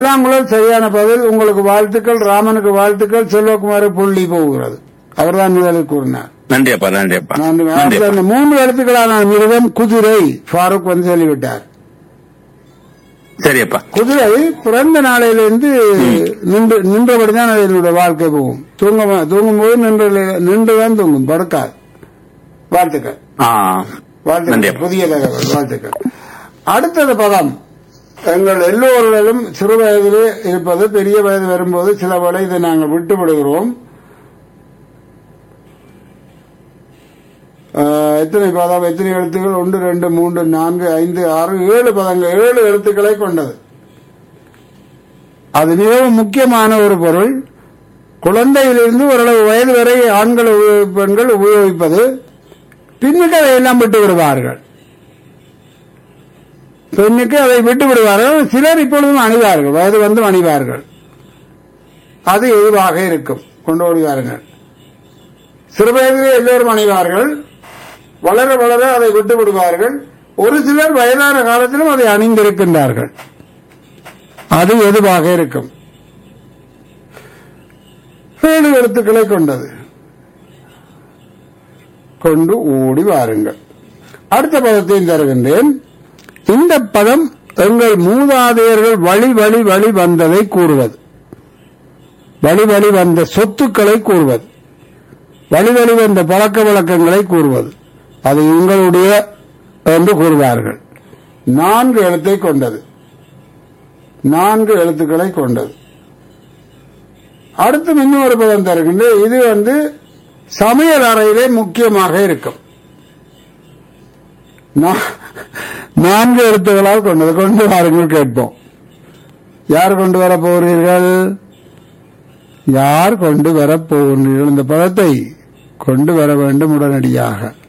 புல்லாங்குழல் சரியான பதில் உங்களுக்கு வாழ்த்துக்கள் ராமனுக்கு வாழ்த்துக்கள் செல்வகுமார புள்ளி போகிறது அவர்தான் முதலில் கூறினார் நன்றி அப்பா நன்றி அப்பா நான் நன்றி அடுத்த அப்பா அந்த மூன்று எழுத்துக்களான மிருகம் குதிரை ஃபாரூக் வந்து சொல்லிவிட்டார் சரி அப்பா குதிரை பிறந்த நாளையிலிருந்து நின்று நின்றபடிதான் அது என்னுடைய வாழ்க்கை போகும் தூங்க தூங்கும் போது நின்று நின்றுதான் தூங்கும் படுக்காது வாழ்த்துக்கள் ஆ நன்றி வாழ்த்துக்கள் அப்பா புதிய தகவல் வாழ்த்துக்கள் அடுத்தது பதம் எங்கள் எல்லோரிலும் சிறு வயதிலே இருப்பது பெரிய வயது வரும்போது சில வேளை இதை நாங்கள் விட்டு விடுகிறோம் ஆஹ், எத்தனை பதம் எத்தனை எழுத்துக்கள் ஒன்று ரெண்டு மூன்று நான்கு ஐந்து ஆறு ஏழு பதங்கள் ஏழு எழுத்துக்களை கொண்டது அது மிகவும் முக்கியமான ஒரு பொருள் குழந்தையிலிருந்து ஓரளவு வயது வரை ஆண்கள் உப- பெண்கள் உபயோகிப்பது பின்னுக்கு அதையெல்லாம் விட்டு விடுவார்கள் பெண்ணுக்கு அதை விட்டு விடுவார்கள் சிலர் இப்பொழுதும் அணிவார்கள் வயது வந்து அணிவார்கள் அது எதுவாக இருக்கும் கொண்டு வருவார்கள் சிறு வயதிலே எல்லோரும் அணிவார்கள் வளர வளர அதை விட்டு விடுவார்கள் ஒரு சிலர் வயதான காலத்திலும் அதை அணிந்திருக்கின்றார்கள் அது எதுவாக இருக்கும் ஏழு எழுத்துக்களை கொண்டது கொண்டு ஓடி வாருங்கள் அடுத்த பதத்தையும் தருகின்றேன் இந்த பதம் எங்கள் மூதாதையர்கள் வழி வழி வழி வந்ததை கூறுவது வழி வழி வந்த சொத்துக்களை கூறுவது வழி வழி வந்த பழக்க வழக்கங்களை கூறுவது அது உங்களுடைய என்று கூறுவார்கள் நான்கு எழுத்தை கொண்டது நான்கு எழுத்துக்களை கொண்டது அடுத்து இன்னொரு பதம் தருகின்ற இது வந்து சமையல் அறையிலே முக்கியமாக இருக்கும் நா- நான்கு எழுத்துக்களால் கொண்டது கொண்டு வாருங்கள் கேட்போம் யார் கொண்டு வர போகிறீர்கள் யார் கொண்டு வர போகிறீர்கள் இந்த பதத்தை கொண்டு வர வேண்டும் உடனடியாக